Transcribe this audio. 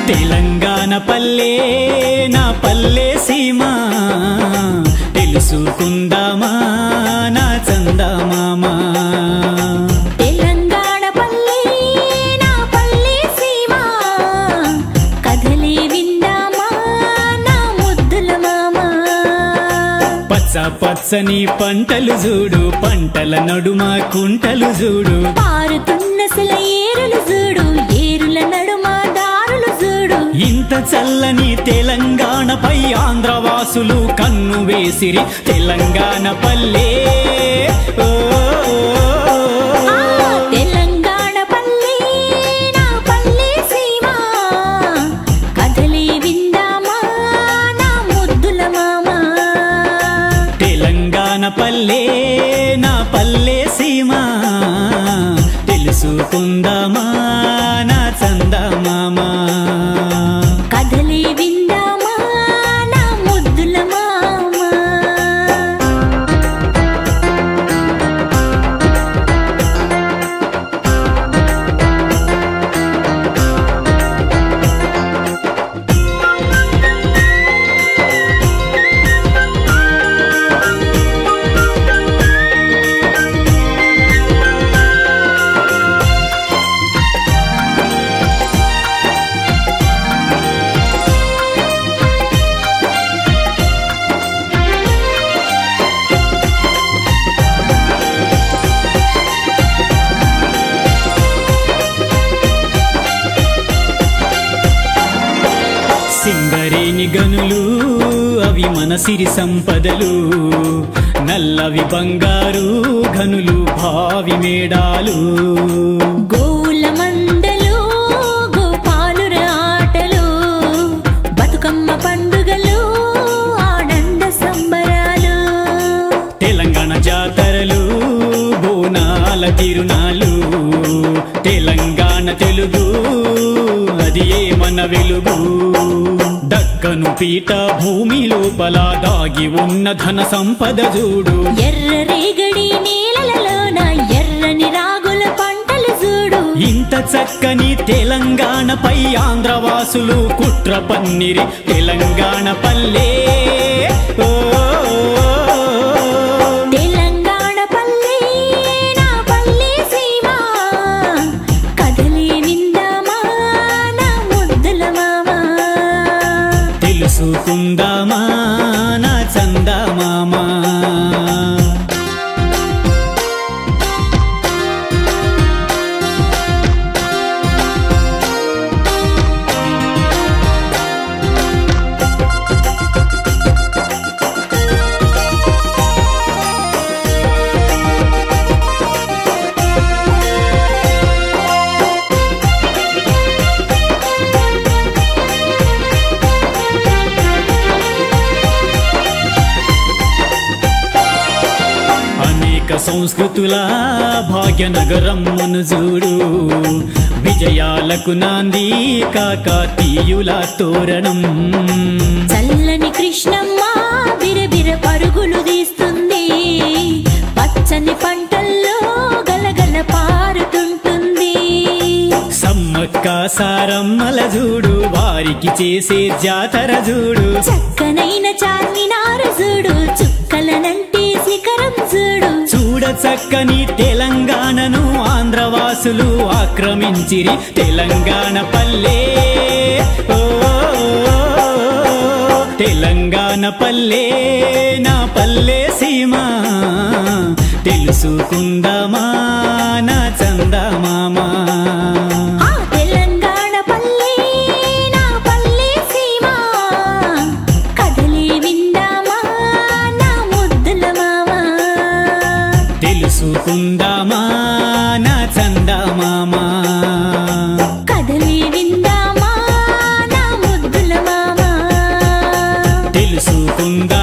తెలంగాణ పల్లె నా పల్లె సీమ తెలుసుకుందామా నా చందమామా తెలంగాణ పల్లె నా పల్లె సీమ కథలే విందామా నా ముద్దుల మామ పచ్చ పచ్చని పంటలు చూడు పంటల నడుమ కుంటలు చూడు పారుతున్న సెల ఏరులు చూడు ఏరుల నడుమ దారులు చూడు ఇంత చల్లని తెలంగాణపై ఆంధ్రవాసులు కన్ను వేసిరి తెలంగాణ పల్లె ఓ, ఆ తెలంగాణ పల్లె నా పల్లె సీమ కథలే విందామా నా ముద్దుల మామ తెలంగాణ పల్లె నా పల్లె సీమ తెలుసుకుందామా నా చందమామా కథలే విందామా నా ముద్దుల మామ సింగరేణి గనులు అవి మన సిరి సంపదలు నల్లవి బంగారు ఘనులు భావి మేడాలు గోల మందలు గోపాలుర ఆటలు బతుకమ్మ పండుగలు ఆనంద సంబరాలు తెలంగాణ జాతరలు బోనాల తిరునాళ్ళు తెలంగాణ తెలుగు అది ఏ మన వెలుగు దక్కను పీట భూమి లోపల దాగి ఉన్న ధన సంపద చూడు ఎర్ర రేగడి నేలలలోన ఎర్రని రాగుల పంటలు చూడు ఇంత చక్కని తెలంగాణపై ఆంధ్రవాసులు కుట్ర పన్నిరి తెలంగాణ పల్లె ఓ, తెలంగాణ పల్లె నా పల్లె సీమ కథలే విందామా నా ముద్దుల మామ తెలుసుకుందామా నా చందమామా అనేక సంస్కృతుల భాగ్యనగరం చూడు విజయాలకు నాంది కాకతీయుల తోరణం చల్లని కృష్ణమ్మ బిరబిర పరుగులు తీస్తుంది పచ్చని పంటల్లో గలగల పారుతుంటుంది సమ్మక్క సారమ్మల చూడు వారికి చేసే జాతర చూడు చక్కనైన చార్మినారు చూడు చుక్కలనంటే శిఖరం చూడు చూడ చక్కని తెలంగాణను ఆంధ్రవాసులు ఆక్రమించిరి తెలంగాణ పల్లె ఓ, తెలంగాణ పల్లె నా పల్లె సీమ తెలుసుకుందామా నా చందమామా ఆ తెలంగాణ పల్లె నా పల్లె సీమ కథలే విందామా నా ముద్దుల మామ తెలుసుకుందామా నా చందమామా కథలే విందామా నా ముద్దుల మామ తెలుసుకుందా